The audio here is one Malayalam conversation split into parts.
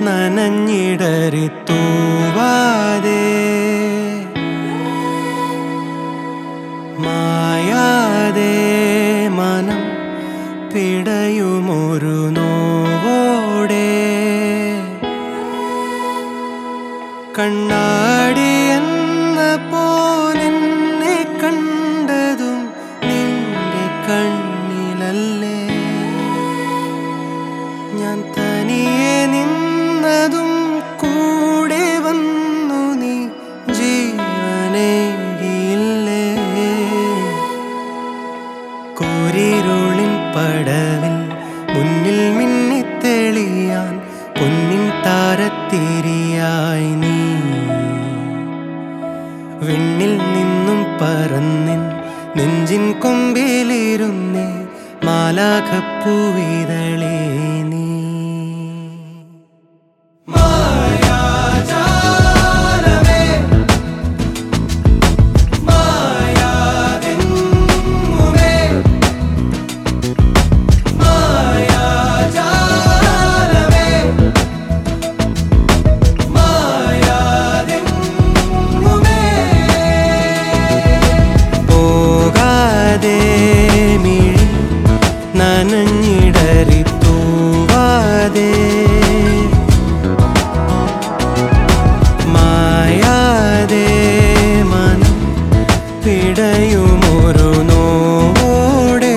നനഞ്ഞിടറി തൂവാതെ മായാതെ മനം പിടയുമൊരു നോവോടെ കണ്ണാടി എന്ന പോലെന്നെ കണ്ടതും നിന്റെ കണ്ണിലല്ലേ ഞാൻ തനിയെ നിന്നതും കൂടെ വന്നു നീ ജീവനേകിയില്ലേ കൂരിരുളിൻ പടവിൽ മുന്നിൽ മിന്നിത്തെളിയാൻ പൊന്നിൻ താരത്തിരിയായി നീ വിണ്ണിൽ നിന്നും പറന്നിൻ നെഞ്ചിൻ കൊമ്പിലിരുന്നേ മാലാഖപ്പൂവിതളേ നീ മായാജാലമേ മായാതെങ്ങുമേ മായാജാലമേ മായാതെങ്ങുമേ പോകാതെ മിഴി നനഞ്ഞിടറി തൂവാതെ മായാതെ മനം പിടയുമൊരു നോടെ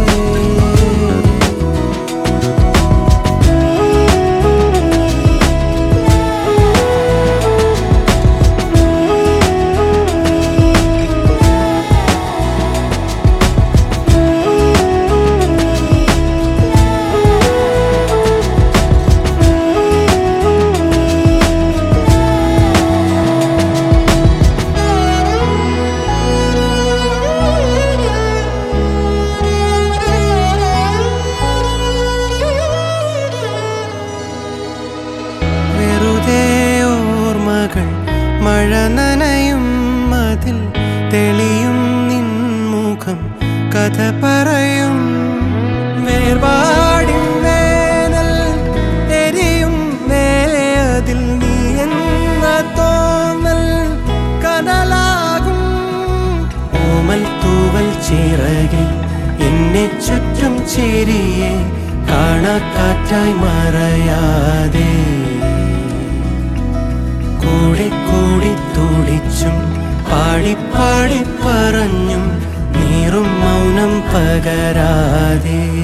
വെറുതെ ഓർമ്മകൾ മഴ നനയും അതിൽ തെളിയും നിൻമുഖം കഥ പറയും വേർപാടിൻ വേനൽ എരിയും മേലെ അതിൽ നീ എന്ന തോന്നൽ കനലാകും ഓമൽ തൂവൽ ചിറകിൽ എന്നെ ചുറ്റും ചിരിയെ കാണാക്കാറ്റായി മറയാതെ കൂടി കൂടി തുടിച്ചും പാടി പാടി പറഞ്ഞും നീറും മൗനം പകരാതെ